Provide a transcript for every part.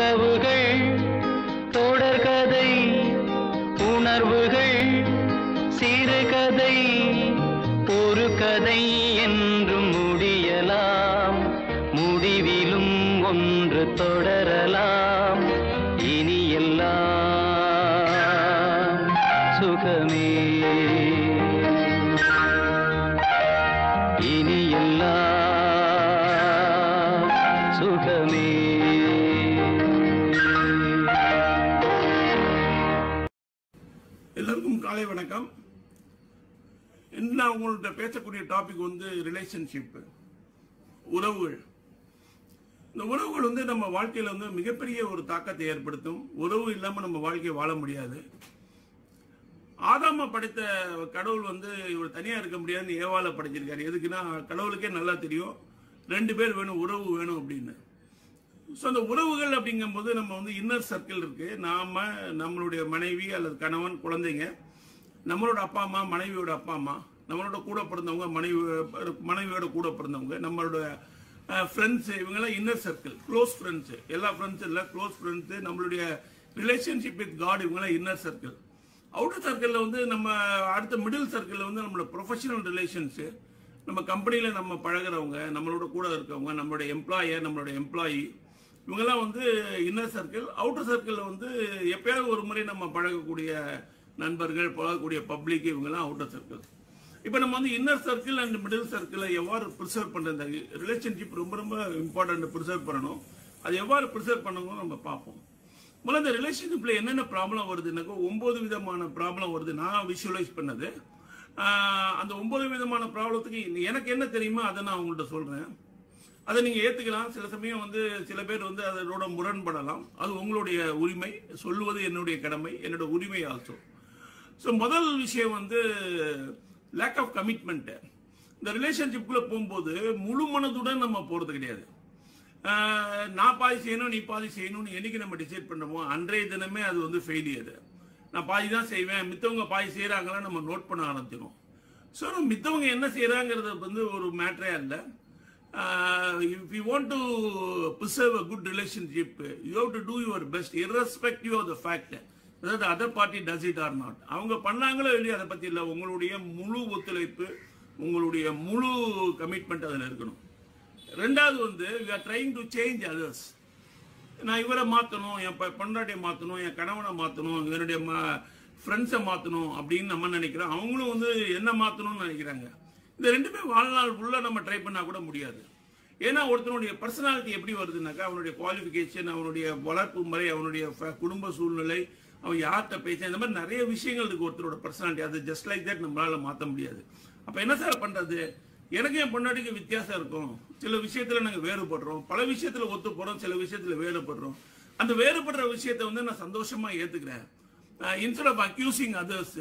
உறவுகள் தொடர்கதை உணர்வுகள் சிறுகதை ஒரு கதை என்றும் முடியலாம் முடிவிலும் ஒன்று தொடரலாம் இனி எல்லாம் சுகமே இனி எல்லாம் சுகமே எல்லாருக்கும் காலை வணக்கம் இன்று நான் உங்கள்கிட்ட பேசக்கூடிய டாபிக் வந்து ரிலேஷன்ஷிப் உறவுகள் இந்த உறவுகள் வந்து நம்ம வாழ்க்கையில வந்து மிகப்பெரிய ஒரு தாக்கத்தை ஏற்படுத்தும் உறவு இல்லாம நம்ம வாழ்க்கையை வாழ முடியாது ஆதாம படைத்த கடவுள் வந்து இவர் தனியா இருக்க முடியாதுன்னு ஏவால படைச்சிருக்காரு எதுக்குன்னா கடவுளுக்கே நல்லா தெரியும் ரெண்டு பேர் வேணும் உறவு வேணும் அப்படின்னு ஸோ அந்த உறவுகள் அப்படிங்கும்போது நம்ம வந்து இன்னர் சர்க்கிள் இருக்கு நாம நம்மளுடைய மனைவி அல்லது கணவன் குழந்தைங்க நம்மளோட அப்பா அம்மா மனைவியோட அப்பா அம்மா நம்மளோட கூட பிறந்தவங்க மனைவி மனைவியோட கூட பிறந்தவங்க நம்மளோட ஃப்ரெண்ட்ஸ் இவங்கெல்லாம் இன்னர் சர்க்கிள் க்ளோஸ் ஃப்ரெண்ட்ஸ் எல்லா ஃப்ரெண்ட்ஸ் இல்லை க்ளோஸ் ஃப்ரெண்ட்ஸ் நம்மளுடைய ரிலேஷன்ஷிப் வித் காட் இவங்கெல்லாம் இன்னர் சர்க்கிள் அவுட்டர் சர்க்கிளில் வந்து நம்ம அடுத்த மிடில் சர்க்கிளில் வந்து நம்மளோட ப்ரொஃபஷனல் ரிலேஷன்ஸு நம்ம கம்பெனியில் நம்ம பழகுறவங்க நம்மளோட கூட இருக்கவங்க நம்மளோட எம்ப்ளாயர் நம்மளோட எம்ப்ளாயி இவங்கெல்லாம் வந்து இன்னர் சர்க்கிள் அவுட்டர் சர்க்கிளில் வந்து எப்பயாவது ஒரு முறை நம்ம பழகக்கூடிய நண்பர்கள் பழகக்கூடிய பப்ளிக் இவங்கெல்லாம் அவுட்டர் சர்க்கிள் இப்போ நம்ம வந்து இன்னர் சர்க்கிள் அண்ட் மிடில் சர்க்கிளை எவ்வாறு ப்ரிசர்வ் பண்ணுறது ரிலேஷன்ஷிப் ரொம்ப ரொம்ப இம்பார்ட்டன்ட் ப்ரிசர்வ் பண்ணணும் அது எவ்வாறு ப்ரிசர்வ் பண்ணணும்னு நம்ம பார்ப்போம் முதல்ல இந்த ரிலேஷன்ஷிப்ல என்னென்ன ப்ராப்ளம் வருதுன்னாக்கா ஒன்பது விதமான ப்ராப்ளம் வருது நான் விஷுவலைஸ் பண்ணது ஆஹ் அந்த ஒன்பது விதமான ப்ராப்ளத்துக்கு எனக்கு என்ன தெரியுமோ அதை நான் உங்கள்கிட்ட சொல்றேன் அதை நீங்க ஏத்துக்கலாம் சில சமயம் வந்து சில பேர் வந்து அதனோட முரண்படலாம் அது உங்களுடைய உரிமை சொல்லுவது என்னுடைய கடமை என்னோட உரிமை ஆல்சோ ஸோ முதல் விஷயம் வந்து லேக் ஆஃப் கமிட்மெண்ட் இந்த ரிலேஷன்ஷிப்குள்ள போகும்போது முழு மனதுடன் நம்ம போறது கிடையாது ஆஹ் நான் பாதி செய்யணும் நீ பாதி செய்யணும்னு என்னைக்கு நம்ம டிசைட் பண்ணமோ அன்றைய தினமே அது வந்து ஃபெயிலியர் நான் பாதி தான் செய்வேன் மித்தவங்க பாதி செய்யறாங்களா நம்ம நோட் பண்ண ஆரம்பிச்சிடும் ஸோ மித்தவங்க என்ன செய்யறாங்கிறது வந்து ஒரு மேட்டரே அல்ல if you want to preserve a good relationship you have to do your best irrespective of the fact அதாவது other party does it or not அவங்க பண்ணாங்களோ இல்லையோ அதை பத்தி இல்லை உங்களுடைய முழு ஒத்துழைப்பு உங்களுடைய முழு கமிட்மெண்ட் அதில் இருக்கணும் ரெண்டாவது வந்து we are trying to change others நான் இவரை மாற்றணும் என் ப- பொண்டாட்டியை மாற்றணும் என் கணவனை மாற்றணும் என்னுடைய ஃப்ரெண்ட்ஸை மாற்றணும் அப்படின்னு நம்ம நினைக்கிறோம் அவங்களும் வந்து என்ன மாற்றணும்னு நினைக்கிறாங்க இந்த ரெண்டுமே வாழ்நாள் ஃபுல்லாக நம்ம ட்ரை பண்ணால் கூட முடியாது ஏன்னா ஒருத்தனுடைய பர்சனாலிட்டி எப்படி வருதுனாக்கா அவனுடைய குவாலிஃபிகேஷன் அவனுடைய வளர்ப்பு முறை அவனுடைய ஃப- குடும்ப சூழ்நிலை அவன் யார்கிட்ட பேச இந்த மாதிரி நிறைய விஷயங்கள் இருக்கு ஒருத்தரோட பர்சனாலிட்டி அது ஜஸ்ட் லைக் தட் நம்மளால மாற்ற முடியாது அப்போ என்ன சார் பண்றது எனக்கு என் பொண்டாட்டிக்கு வித்தியாசம் இருக்கும் சில விஷயத்துல நாங்க வேறுபடுறோம் பல விஷயத்துல ஒத்து போறோம் சில விஷயத்துல வேறுபடுறோம் அந்த வேறுபடுற விஷயத்தை வந்து நான் சந்தோஷமா ஏத்துக்கிறேன் instead of accusing others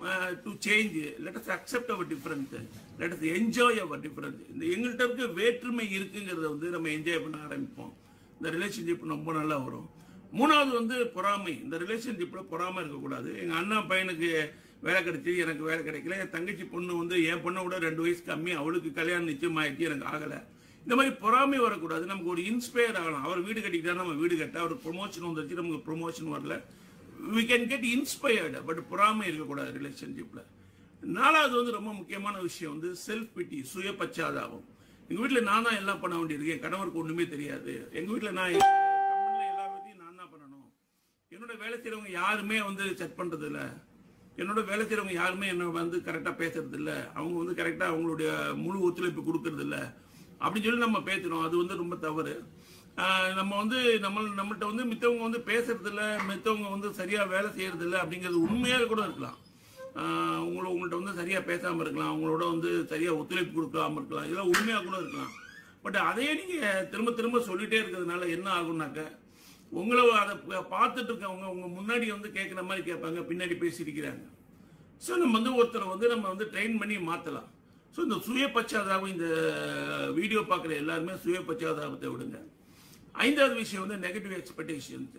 to change let us accept our difference let us enjoy our difference இந்த எங்கள்கிட்ட இருக்க வேற்றுமை இருக்குங்கிறத வந்து நம்ம என்ஜாய் பண்ண ஆரம்பிப்போம் இந்த ரிலேஷன்ஷிப் ரொம்ப நல்லா வரும் மூணாவது வந்து பொறாமை இந்த ரிலேஷன்ஷிப்ல பொறாமை இருக்கக்கூடாது எங்க அண்ணா பையனுக்கு வேலை கிடைச்சி எனக்கு வேலை கிடைக்கல என் தங்கச்சி பொண்ணு வந்து என் பொண்ணை விட ரெண்டு வயசு கம்மி அவளுக்கு கல்யாணம் நிச்சயம் ஆயிடுச்சு எனக்கு ஆகல இந்த மாதிரி பொறாமை வரக்கூடாது நமக்கு ஒரு இன்ஸ்பயர் ஆகலாம் அவர் வீடு கட்டிக்கிட்டா நம்ம வீடு கட்ட அவர் ப்ரொமோஷன் வந்துருச்சு நமக்கு ப்ரொமோஷன் வரல we can get inspired but பொறாமை இருக்கக்கூடாது ரிலேஷன்ஷிப்ல நாலாவது வந்து ரொம்ப முக்கியமான விஷயம் வந்து செல்ஃப் பிட்டி சுய பச்சாதாபம் எங்க வீட்டுல நான் தான் எல்லாம் பண்ண வேண்டியிருக்கு என் கணவருக்கு ஒண்ணுமே தெரியாது எங்க வீட்டுல நான் கம்பெனில எல்லா வேலையும் நான் தான் பண்ணணும் என்னோட வேலை செய்யறவங்க யாருமே வந்து செக் பண்றது இல்ல என்னோட வேலை செய்யறவங்க யாருமே என்ன வந்து கரெக்டா பேசுறது இல்ல அவங்க வந்து கரெக்டா அவங்களுடைய முழு ஒத்துழைப்பு கொடுக்கறது இல்ல அப்படின்னு சொல்லி நம்ம பேசுறோம் அது வந்து ரொம்ப தவறு ஆஹ் நம்ம வந்து நம்ம நம்மள்ட்ட வந்து மித்தவங்க வந்து பேசுறது இல்ல மித்தவங்க வந்து சரியா வேலை செய்யறது இல்ல அப்படிங்கிறது உண்மையாக கூட இருக்கலாம் ஆஹ் உங்களை உங்கள்ட்ட வந்து சரியா பேசாம இருக்கலாம் உங்களோட வந்து சரியா ஒத்துழைப்பு கொடுக்காம இருக்கலாம் இதெல்லாம் உண்மையா கூட இருக்கலாம் பட் அதையே நீங்க திரும்ப திரும்ப சொல்லிட்டே இருக்கிறதுனால என்ன ஆகும்னாக்க உங்களை அதை ப- பார்த்துட்டு இருக்கவங்க உங்க முன்னாடி வந்து கேட்குற மாதிரி கேட்பாங்க பின்னாடி பேசியிருக்கிறாங்க ஸோ நம்ம வந்து ஒருத்தரை வந்து நம்ம வந்து ட்ரெயின் பண்ணி மாற்றலாம் ஸோ இந்த சுய பச்சாதாபம் இந்த வீடியோ பார்க்குற எல்லாருமே சுய பச்சாதாபத்தை விடுங்க ஐந்தாவது விஷயம் வந்து நெகட்டிவ் எக்ஸ்பெக்டேஷன்ஸ்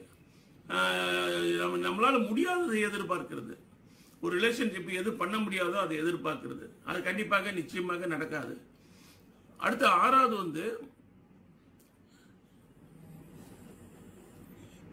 நம்மளால முடியாததை எதிர்பார்க்கிறது ஒரு ரிலேஷன்ஷிப் எது பண்ண முடியாதோ அதை எதிர்பார்க்கிறது அது கண்டிப்பாக நிச்சயமாக நடக்காது அடுத்து ஆறாவது வந்து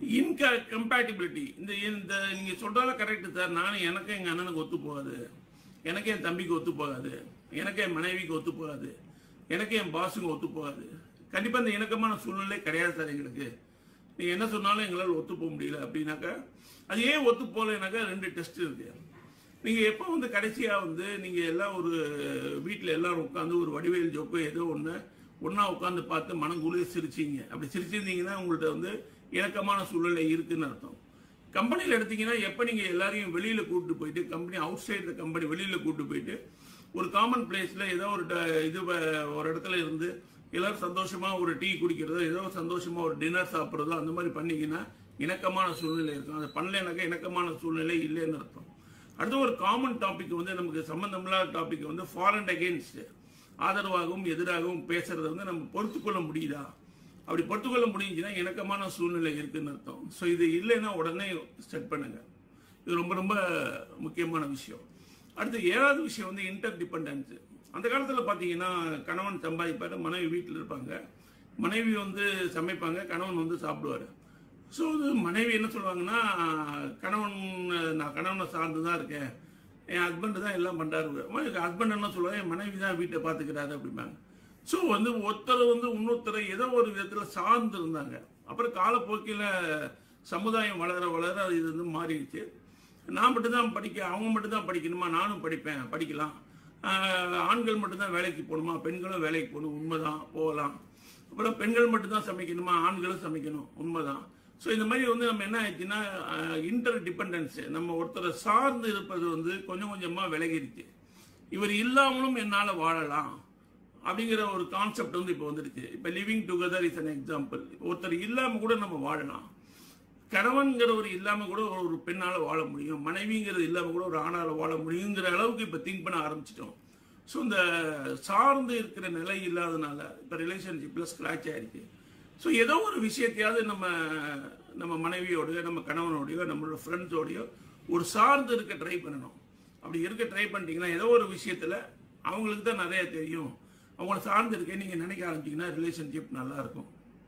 இன்க கம்பேட்டிபிலிட்டி இந்த இந்த நீங்க சொல்றதால கரெக்ட் சார் நானும் எனக்கு எங்க அண்ணனுக்கு ஒத்து போகாது எனக்கு என் தம்பிக்கு ஒத்து போகாது எனக்கு என் மனைவிக்கு ஒத்து போகாது எனக்கு என் பாஸுக்கு ஒத்து போகாது கண்டிப்பா இந்த இணக்கமான சூழ்நிலை கிடையாது சார் எங்களுக்கு நீங்க என்ன சொன்னாலும் எங்களால் ஒத்து போக முடியல அப்படின்னாக்கா அது ஏன் ஒத்து போகலைனாக்கா ரெண்டு டெஸ்ட் இருக்கு நீங்க எப்போ வந்து கடைசியா வந்து நீங்க எல்லாம் ஒரு வீட்டில் எல்லாரும் உட்காந்து ஒரு வடிவேல் ஜோக்கோ ஏதோ ஒன்று ஒண்ணா உட்காந்து பார்த்து மனங்குளிர் சிரிச்சீங்க அப்படி சிரிச்சிருந்தீங்கன்னா உங்கள்ட்ட வந்து இணக்கமான சூழ்நிலை இருக்குன்னு அர்த்தம் கம்பெனியில் எடுத்தீங்கன்னா எப்போ நீங்கள் எல்லாரையும் வெளியில் கூப்பிட்டு போயிட்டு கம்பெனி அவுட் சைடு கம்பெனி வெளியில் கூப்பிட்டு போயிட்டு ஒரு காமன் பிளேஸில் ஏதோ ஒரு ட- இது வ- ஒரு இடத்துல இருந்து எல்லாரும் சந்தோஷமா ஒரு டீ குடிக்கிறதோ ஏதோ சந்தோஷமா ஒரு டின்னர் சாப்பிட்றதோ அந்த மாதிரி பண்ணீங்கன்னா இணக்கமான சூழ்நிலை இருக்கும் அது பண்ணலைனாக்கா இணக்கமான சூழ்நிலை இல்லைன்னு அர்த்தம் அடுத்து ஒரு காமன் டாபிக் வந்து நமக்கு சம்பந்தமில்லாத டாபிக் வந்து ஃபார் அண்ட் அகேன்ஸ்ட் ஆதரவாகவும் எதிராகவும் பேசுறத வந்து நம்ம பொறுத்துக்கொள்ள முடியுதா அப்படி பொறுத்துக்கொள்ள முடிஞ்சுன்னா இணக்கமான சூழ்நிலை இருக்குன்னு அர்த்தம் ஸோ இது இல்லைன்னா உடனே செட் பண்ணுங்க இது ரொம்ப ரொம்ப முக்கியமான விஷயம் அடுத்து ஏழாவது விஷயம் வந்து இன்டர் டிபெண்டன்ஸ் அந்த காலத்தில் பார்த்தீங்கன்னா கணவன் சம்பாதிப்பாரு மனைவி வீட்டில் இருப்பாங்க மனைவி வந்து சமைப்பாங்க கணவன் வந்து சாப்பிடுவாரு ஸோ இது மனைவி என்ன சொல்லுவாங்கன்னா கணவன் நான் கணவனை சார்ந்து தான் இருக்கேன் என் ஹஸ்பண்ட் தான் எல்லாம் பண்ணுறாரு ஹஸ்பண்ட் என்ன சொல்லுவாங்க என் மனைவி தான் வீட்டை பார்த்துக்கிறாரு அப்படிம்பாங்க ஸோ வந்து ஒருத்தர் வந்து இன்னொருத்தரை ஏதோ ஒரு விதத்தில் சார்ந்து இருந்தாங்க அப்புறம் காலப்போக்கில் சமுதாயம் வளர வளர அது இது வந்து மாறிடுச்சு நான் மட்டும் தான் படிக்க அவங்க மட்டும் தான் படிக்கணுமா நானும் படிப்பேன் படிக்கலாம் ஆஹ் ஆண்கள் மட்டும்தான் வேலைக்கு போகணுமா பெண்களும் வேலைக்கு போகணும் உண்மைதான் போகலாம் அப்புறம் பெண்கள் மட்டும்தான் சமைக்கணுமா ஆண்களும் சமைக்கணும் உண்மைதான் ஸோ இந்த மாதிரி வந்து நம்ம என்ன ஆயிடுச்சுன்னா இன்டர் டிபெண்டன்ஸ் நம்ம ஒருத்தரை சார்ந்து இருப்பது வந்து கொஞ்சம் கொஞ்சமாக விலகிருச்சு இவர் இல்லாமலும் என்னால் வாழலாம் அப்படிங்கிற ஒரு கான்செப்ட் வந்து இப்போ வந்துருச்சு இப்போ living together is an example ஒருத்தர் இல்லாமல் கூட நம்ம வாழலாம் கணவன்கிறவர் இல்லாமல் கூட ஒரு ஒரு பெண்ணால் வாழ முடியும் மனைவிங்கிறது இல்லாமல் கூட ஒரு ஆணால் வாழ முடியுங்கிற அளவுக்கு இப்போ திங்க் பண்ண ஆரம்பிச்சிட்டோம் ஸோ இந்த சார்ந்து இருக்கிற நிலை இல்லாதனால இப்போ ரிலேஷன்ஷிப்பில் ஸ்க்ராட்ச் ஆயிருக்கு ஸோ ஏதோ ஒரு விஷயத்தையாவது நம்ம நம்ம மனைவியோடயோ நம்ம கணவனோடையோ நம்மளோட ஃப்ரெண்ட்ஸோடையோ ஒரு சார்ந்து இருக்க ட்ரை பண்ணணும் அப்படி இருக்க ட்ரை பண்ணிட்டீங்கன்னா ஏதோ ஒரு விஷயத்தில் அவங்களுக்கு தான் நிறைய தெரியும் அவங்கள சார்ந்து இருக்கேன் நீங்கள் நினைக்க ஆரம்பிச்சீங்கன்னா ரிலேஷன்ஷிப் நல்லா இருக்கும்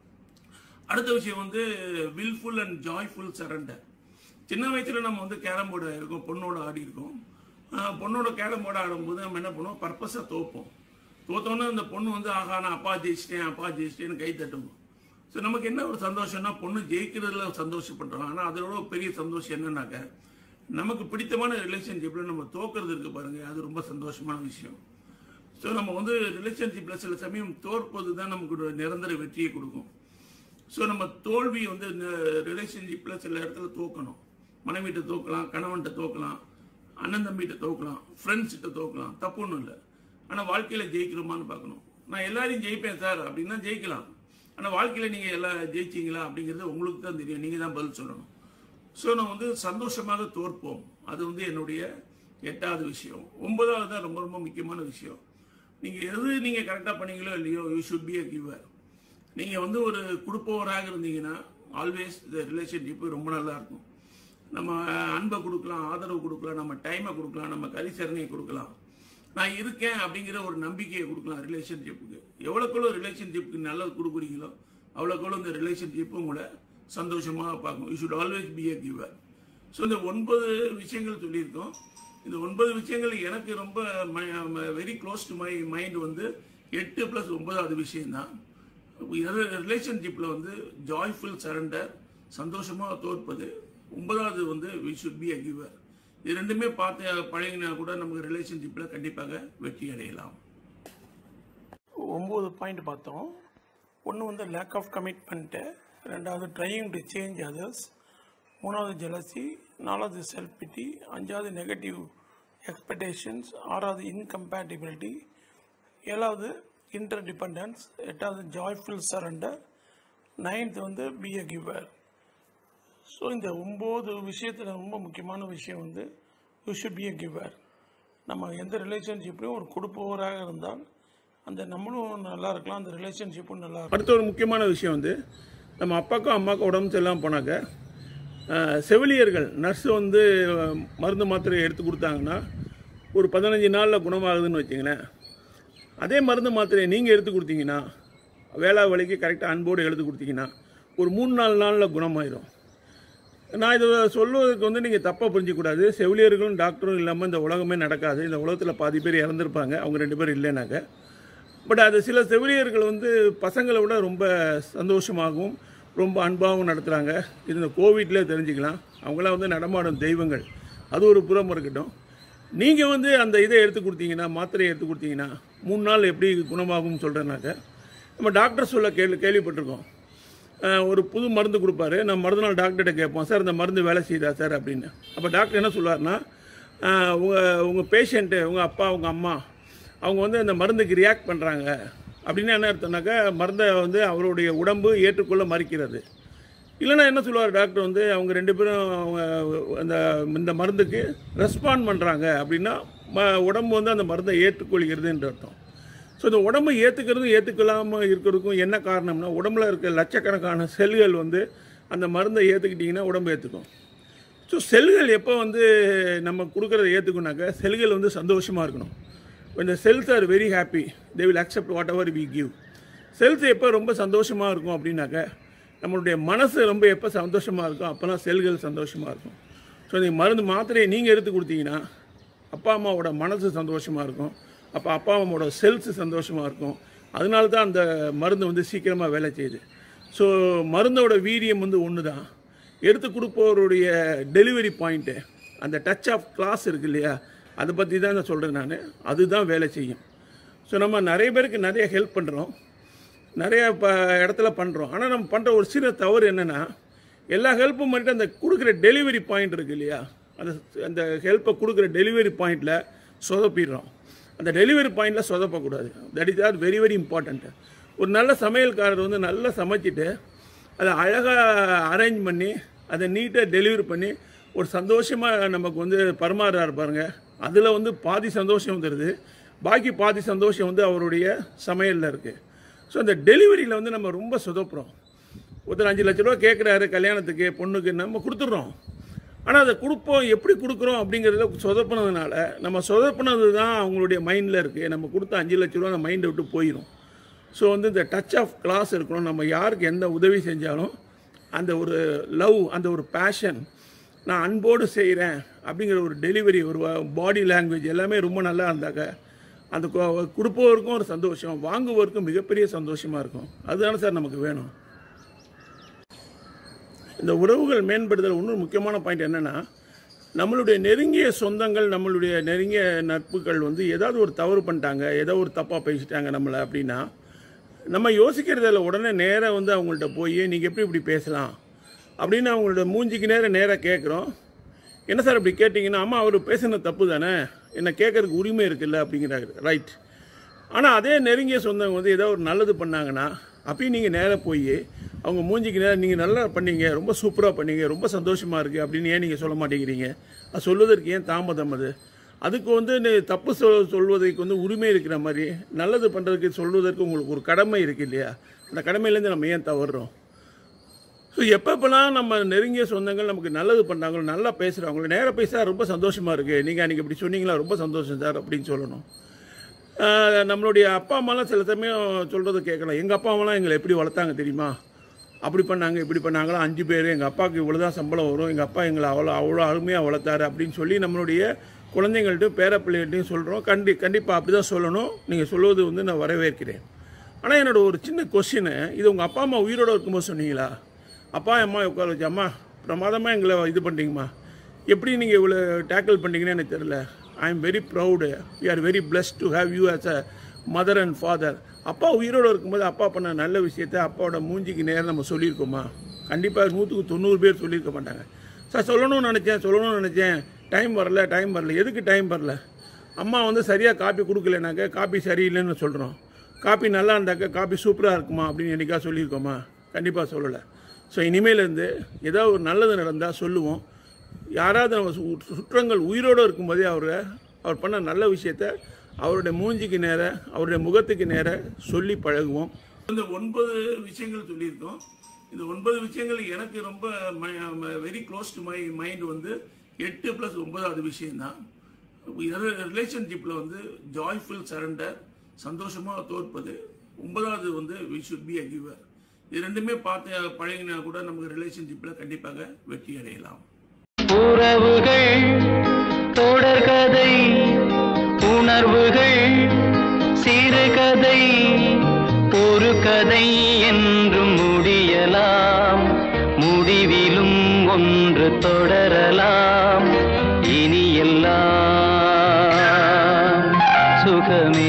அடுத்த விஷயம் வந்து வில்ஃபுல் அண்ட் ஜாய்ஃபுல் சரண்டர் சின்ன வயசுல நம்ம வந்து கேரம் போர்டு இருக்கோம் பொண்ணோட ஆடி இருக்கோம் ஆஹ் பொண்ணோட கேரம் போர்டு ஆடும்போது நம்ம என்ன பண்ணுவோம் பர்பஸாக தோப்போம் தோத்தோன்னே அந்த பொண்ணு வந்து ஆகா நான் அப்பா ஜெயிச்சிட்டேன் அப்பா ஜெயிச்சிட்டேன்னு கை தட்டுவோம் ஸோ நமக்கு என்ன ஒரு சந்தோஷம்னா பொண்ணு ஜெயிக்கிறதுல சந்தோஷப்படுறோம் ஆனால் அதோட ஒரு பெரிய சந்தோஷம் என்னன்னாக்க நமக்கு பிடித்தமான ரிலேஷன்ஷிப்பில் நம்ம தோக்கிறது இருக்கு பாருங்க அது ரொம்ப சந்தோஷமான விஷயம் ஸோ நம்ம வந்து ரிலேஷன்ஷிப்பில் சில சமயம் தோற்பது தான் நமக்கு ஒரு நிரந்தர வெற்றியை கொடுக்கும் ஸோ நம்ம தோல்வி வந்து ரிலேஷன்ஷிப்பில் சில இடத்துல தோக்கணும் மனைவிட்ட தோக்கலாம் கணவன்கிட்ட தோக்கலாம் அண்ணன் தம்பிகிட்ட தோக்கலாம் ஃப்ரெண்ட்ஸ்கிட்ட தோக்கலாம் தப்பு ஒன்றும் இல்லை ஆனால் வாழ்க்கையில் ஜெயிக்கிறோமான்னு பார்க்கணும் நான் எல்லாரையும் ஜெயிப்பேன் சார் அப்படின்னா ஜெயிக்கலாம் ஆனால் வாழ்க்கையில் நீங்கள் எல்லாம் ஜெயிச்சீங்களா அப்படிங்கிறது உங்களுக்கு தான் தெரியும் நீங்கள் தான் பதில் சொல்லணும் ஸோ நான் வந்து சந்தோஷமாக தோற்போம் அது வந்து என்னுடைய எட்டாவது விஷயம் ஒன்பதாவது தான் ரொம்ப ரொம்ப முக்கியமான விஷயம் நீங்கள் எது நீங்கள் கரெக்டாக பண்ணீங்களோ இல்லையோ you should be a giver நீங்கள் வந்து ஒரு கொடுப்பவராக இருந்தீங்கன்னா ஆல்வேஸ் இந்த ரிலேஷன்ஷிப் ரொம்ப நல்லா இருக்கும் நம்ம அன்பை கொடுக்கலாம் ஆதரவு கொடுக்கலாம் நம்ம டைமை கொடுக்கலாம் நம்ம கரிசரணையை கொடுக்கலாம் நான் இருக்கேன் அப்படிங்கிற ஒரு நம்பிக்கையை கொடுக்கலாம் ரிலேஷன்ஷிப்புக்கு எவ்வளோக்குள்ள ரிலேஷன்ஷிப்புக்கு நல்லது கொடுக்குறீங்களோ அவ்வளோக்குள்ள இந்த ரிலேஷன்ஷிப் உங்களை சந்தோஷமாக பார்க்கும் you should always be a giver so இந்த ஒன்பது விஷயங்கள் சொல்லியிருக்கோம் இந்த ஒன்பது விஷயங்கள் எனக்கு ரொம்ப very close to my mind வந்து எட்டு ப்ளஸ் ஒன்பதாவது விஷயம்தான் ரிலேஷன்ஷிப்பில் வந்து ஜாய்ஃபுல் சரண்டர் சந்தோஷமாக தோற்பது ஒன்பதாவது வந்து we should be a giver இது ரெண்டுமே பார்த்து பழகினா கூட நமக்கு ரிலேஷன்ஷிப்பில் கண்டிப்பாக வெற்றி அடையலாம் ஒம்பது பாயிண்ட் பார்த்தோம் ஒன்று வந்து லேக் ஆஃப் கமிட்மெண்ட்டு ரெண்டாவது ட்ரையிங் டு சேஞ்ச் அதர்ஸ் மூணாவது ஜெலசி நாலாவது செல்ஃப் பிட்டி அஞ்சாவது நெகட்டிவ் எக்ஸ்பெக்டேஷன்ஸ் ஆறாவது இன்கம்பேட்டிபிலிட்டி ஏழாவது இன்டர் டிபெண்டன்ஸ் எட்டாவது ஜாய்ஃபுல் சரண்டர் நைன்த் வந்து பி அ கிவர் ஸோ இந்த ஒம்பது விஷயத்தில் ரொம்ப முக்கியமான விஷயம் வந்து you should be a giver நம்ம எந்த ரிலேஷன்ஷிப்லையும் ஒரு கொடுப்பவராக இருந்தால் அந்த நம்மளும் நல்லா இருக்கலாம் அந்த ரிலேஷன்ஷிப்பும் நல்லா இருக்கும் அடுத்த ஒரு முக்கியமான விஷயம் வந்து நம்ம அப்பாக்கும் அம்மாக்கும் உடம்பு சரியில்லாமல் போனாக்க அஹ், செவிலியர்கள் நர்ஸ் வந்து அஹ், மருந்து மாத்திரை எடுத்து கொடுத்தாங்கன்னா ஒரு பதினஞ்சு நாளில் குணமாகுதுன்னு வச்சுங்களேன் அதே மருந்து மாத்திரையை நீங்கள் எடுத்து கொடுத்தீங்கன்னா வேளா வழிக்கு கரெக்டாக அன்போடு எடுத்து கொடுத்தீங்கன்னா ஒரு மூணு நாலு நாளில் குணமாயிரும் நான் இதை சொல்லுவதற்கு வந்து நீங்கள் தப்பாக புரிஞ்சிக்கூடாது செவிலியர்களும் டாக்டரும் இல்லாமல் இந்த உலகமே நடக்காது இந்த உலகத்தில் பாதி பேர் இறந்துருப்பாங்க அவங்க ரெண்டு பேரும் இல்லைனாக்க பட் அது சில செவிலியர்கள் வந்து பசங்களை விட ரொம்ப சந்தோஷமாகவும் ரொம்ப அன்பாகவும் நடத்துகிறாங்க இது இந்த கோவிட்லேயே தெரிஞ்சுக்கலாம் அவங்களாம் வந்து நடமாடும் தெய்வங்கள் அது ஒரு புறம் இருக்கட்டும் நீங்கள் வந்து அந்த இதை எடுத்து கொடுத்தீங்கன்னா மாத்திரையை எடுத்து கொடுத்தீங்கன்னா மூணு நாள் எப்படி குணமாகும்னு சொல்கிறேன்னாக்க நம்ம டாக்டர் சொல்ல கேள்வி கேள்விப்பட்டிருக்கோம் அஹ், ஒரு புது மருந்து கொடுப்பாரு நம்ம மறுநாள் டாக்டர்கிட்ட கேட்போம் சார் இந்த மருந்து வேலை செய்யுதா சார் அப்படின்னு அப்போ டாக்டர் என்ன சொல்லுவார்னா உங்கள் உங்கள் பேஷண்ட்டு உங்கள் அப்பா உங்கள் அம்மா அவங்க வந்து அந்த மருந்துக்கு ரியாக்ட் பண்ணுறாங்க அப்படின்னு என்ன அர்த்தம்னாக்கா மருந்தை வந்து அவருடைய உடம்பு ஏற்றுக்கொள்ள மறுக்கிறது இல்லைன்னா என்ன சொல்லுவார் டாக்டர் வந்து அவங்க ரெண்டு பேரும் அவங்க அந்த இந்த மருந்துக்கு ரெஸ்பாண்ட் பண்ணுறாங்க அப்படின்னா ம- உடம்பு வந்து அந்த மருந்தை ஏற்றுக்கொள்கிறதுன்ற அர்த்தம் ஸோ இந்த உடம்பை ஏற்றுக்கிறதும் ஏற்றுக்கலாமல் இருக்கிறதுக்கும் என்ன காரணம்னா உடம்புல இருக்க லட்சக்கணக்கான செல்கள் வந்து அந்த மருந்தை ஏற்றுக்கிட்டிங்கன்னா உடம்பு ஏற்றுக்கும் ஸோ செல்கள் எப்போ வந்து நம்ம கொடுக்குறத ஏற்றுக்குனாக்க செல்கள் வந்து சந்தோஷமாக இருக்கணும் when the cells are very happy they will accept whatever we give செல்ஸ் எப்போ ரொம்ப சந்தோஷமாக இருக்கும் அப்படின்னாக்க நம்மளுடைய மனசு ரொம்ப எப்போ சந்தோஷமாக இருக்கும் அப்போலாம் செல்கள் சந்தோஷமாக இருக்கும் ஸோ இந்த மருந்து மாத்திரையை நீங்கள் எடுத்து கொடுத்தீங்கன்னா அப்பா அம்மாவோட மனசு சந்தோஷமாக இருக்கும் அப்போ அப்பா அம்மாவோட செல்ஸ் சந்தோஷமாக இருக்கும் அதனால தான் அந்த மருந்து வந்து சீக்கிரமாக வேலை செய்யுது ஸோ மருந்தோட வீரியம் வந்து ஒன்று தான் எடுத்து கொடுப்பவருடைய டெலிவரி பாயிண்ட்டு அந்த டச் ஆஃப் கிளாஸ் இருக்கு இல்லையா அதை பற்றி தான் நான் சொல்கிறேன் நான் அதுதான் வேலை செய்யும் ஸோ நம்ம நிறைய பேருக்கு நிறைய ஹெல்ப் பண்ணுறோம் நிறைய ப இடத்துல பண்ணுறோம் ஆனால் நம்ம பண்ணுற ஒரு சின்ன தவறு என்னென்னா எல்லா ஹெல்ப்பும் பண்ணிட்டு அந்த கொடுக்குற டெலிவரி பாயிண்ட் இருக்கு இல்லையா அந்த அந்த ஹெல்ப்பை கொடுக்குற டெலிவரி பாயிண்டில் சொதப்பிடுறோம் அந்த டெலிவரி பாயிண்டில் சொதப்பக்கூடாது that is are very very important ஒரு நல்ல சமையல்காரர் வந்து நல்லா சமைச்சிட்டு அதை அழகாக அரேஞ்ச் பண்ணி அதை நீட்டாக டெலிவரி பண்ணி ஒரு சந்தோஷமாக நமக்கு வந்து பரிமாறுறாரு பாருங்க அதில் வந்து பாதி சந்தோஷம் வந்துடுது பாக்கி பாதி சந்தோஷம் வந்து அவருடைய சமையலில் இருக்குது ஸோ அந்த டெலிவரியில் வந்து நம்ம ரொம்ப சொதப்புறோம் ஒருத்தர் அஞ்சு லட்ச ரூபா கேட்குறாரு கல்யாணத்துக்கு பொண்ணுக்கு நம்ம கொடுத்துட்றோம் ஆனால் அதை கொடுப்போம் எப்படி கொடுக்குறோம் அப்படிங்கிறதுல சொதப்புனதுனால நம்ம சொதப்புனது தான் அவங்களுடைய மைண்டில் இருக்குது நம்ம கொடுத்த அஞ்சு லட்ச ரூபா அந்த மைண்டை விட்டு போயிடும் ஸோ வந்து இந்த டச் ஆஃப் கிளாஸ் இருக்கணும் நம்ம யாருக்கு எந்த உதவி செஞ்சாலும் அந்த ஒரு லவ் அந்த ஒரு பேஷன் நான் அன்போடு செய்கிறேன் அப்படிங்கிற ஒரு டெலிவரி ஒரு பாடி லாங்குவேஜ் எல்லாமே ரொம்ப நல்லா இருந்தாக்க அந்த கொ- கொடுப்பவருக்கும் ஒரு சந்தோஷம் வாங்குவதற்கும் மிகப்பெரிய சந்தோஷமாக இருக்கும் அதுதானே சார் நமக்கு வேணும் இந்த உறவுகள் மேம்படுதல் இன்னொரு முக்கியமான பாயிண்ட் என்னன்னா நம்மளுடைய நெருங்கிய சொந்தங்கள் நம்மளுடைய நெருங்கிய நட்புகள் வந்து ஏதாவது ஒரு தவறு பண்ணிட்டாங்க ஏதோ ஒரு தப்பாக பேசிட்டாங்க நம்மளை அப்படின்னா நம்ம யோசிக்கிறதில்ல உடனே நேராக வந்து அவங்கள்ட்ட போய் நீங்கள் எப்படி இப்படி பேசலாம் அப்படின்னு அவங்களோட மூஞ்சிக்கு நேரம் நேராக கேட்குறோம் என்ன சார் இப்படி கேட்டிங்கன்னா ஆமாம் அவர் பேசின தப்பு தானே என்ன கேட்கறதுக்கு உரிமை இருக்குல்ல அப்படிங்கிறாரு ரைட் ஆனால் அதே நெருங்கிய சொந்தங்க வந்து ஏதோ ஒரு நல்லது பண்ணாங்கன்னா அப்பயும் நீங்கள் நேராக போய் அவங்க மூஞ்சிக்கு நேரம் நீங்கள் நல்லா பண்ணீங்க ரொம்ப சூப்பராக பண்ணீங்க ரொம்ப சந்தோஷமாக இருக்குது அப்படின்னு ஏன் நீங்கள் சொல்ல மாட்டேங்கிறீங்க அது சொல்வதற்கு ஏன் தாமதம் அது அதுக்கு வந்து நீ தப்பு சொல் சொல்வதற்கு வந்து உரிமை இருக்கிற மாதிரி நல்லது பண்ணுறதுக்கு சொல்வதற்கு உங்களுக்கு ஒரு கடமை இருக்கு இல்லையா அந்த கடமையிலேருந்து நம்ம ஏன் தவறுறோம் ஸோ எப்பப்பெல்லாம் நம்ம நெருங்கிய சொந்தங்கள் நமக்கு நல்லது பண்ணாங்களோ நல்லா பேசுகிறாங்களோ நேராக பேச ரொம்ப சந்தோஷமாக இருக்குது நீங்கள் அன்றைக்கி இப்படி சொன்னீங்களா ரொம்ப சந்தோஷம் சார் அப்படின்னு சொல்லணும் ஆஹ் நம்மளுடைய அப்பா அம்மாலாம் சில சமயம் சொல்கிறத கேட்கலாம் எங்கள் அப்பா அம்மாலாம் எங்களை எப்படி வளர்த்தாங்க தெரியுமா அப்படி பண்ணாங்க இப்படி பண்ணாங்களா அஞ்சு பேர் எங்கள் அப்பாவுக்கு இவ்வளோ தான் சம்பளம் வரும் எங்கள் அப்பா எங்களை அவ்வளோ அவ்வளோ அருமையாக வளர்த்தாரு அப்படின்னு சொல்லி நம்மளுடைய குழந்தைங்கள்ட்டையும் பேர பிள்ளைகள்ட்டையும் சொல்கிறோம் கண்டி கண்டிப்பாக அப்படி தான் சொல்லணும் நீங்கள் சொல்வது வந்து நான் வரவேற்கிறேன் ஆனால் என்னோட ஒரு சின்ன கொஸ்டின் இது உங்கள் அப்பா அம்மா உயிரோடு இருக்கும்போது சொன்னீங்களா அப்பா அம்மா உட்கார வச்சு அம்மா பிரமாதமாக எங்களை இது பண்ணிட்டீங்கம்மா எப்படி நீங்கள் இவ்வளோ டேக்கிள் பண்ணீங்கன்னு எனக்கு தெரியல I am very proud we are very blessed to have you as a mother and father அப்பா உயிரோடு இருக்கும்போது அப்பா பண்ண நல்ல விஷயத்த அப்பாவோட மூஞ்சிக்கு நேரம் நம்ம சொல்லியிருக்கோமா கண்டிப்பாக நூற்றுக்கு தொண்ணூறு பேர் சொல்லியிருக்க மாட்டாங்க சார் சொல்லணும்னு நினச்சேன் சொல்லணும்னு நினச்சேன் டைம் வரல டைம் வரல எதுக்கு டைம் வரல அம்மா வந்து சரியாக காப்பி கொடுக்கலனாக்க காப்பி சரியில்லைன்னு சொல்கிறோம் காப்பி நல்லா இருந்தாக்க காப்பி சூப்பராக இருக்குமா அப்படின்னு என்னைக்கா சொல்லியிருக்கோமா கண்டிப்பாக சொல்லலை ஸோ இனிமேலேருந்து ஏதாவது ஒரு நல்லது நடந்தால் சொல்லுவோம் யாராவது நம்ம சு- சுற்றங்கள் உயிரோடு இருக்கும்போதே அவர் அவர் பண்ண நல்ல விஷயத்த அவருடைய மூஞ்சிக்கு நேர அவருடைய முகத்துக்கு நேர சொல்லி பழகுவோம் இந்த ஒன்பது விஷயங்கள் சொல்லியிருக்கோம் இந்த ஒன்பது விஷயங்கள் எனக்கு ரொம்ப very close to my mind வந்து எட்டு ப்ளஸ் ஒன்பதாவது விஷயம்தான் ரிலேஷன்ஷிப்பில் வந்து ஜாய்ஃபுல் சரண்டர் சந்தோஷமாக தோற்பது ஒன்பதாவது வந்து we should be a giver இது ரெண்டுமே பார்த்து பழகினா கூட நமக்கு ரிலேஷன்ஷிப்பில் கண்டிப்பாக வெற்றி அடையலாம் உறவுகள் தொடர்கதை உணர்வுகள் சிறுகதை ஒரு கதை என்றும் முடியலாம் முடிவிலும் ஒன்று தொடரலாம் இனி எல்லாம் சுகமே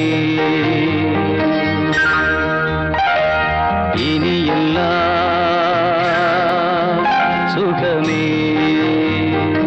இனி எல்லாம் சுகமே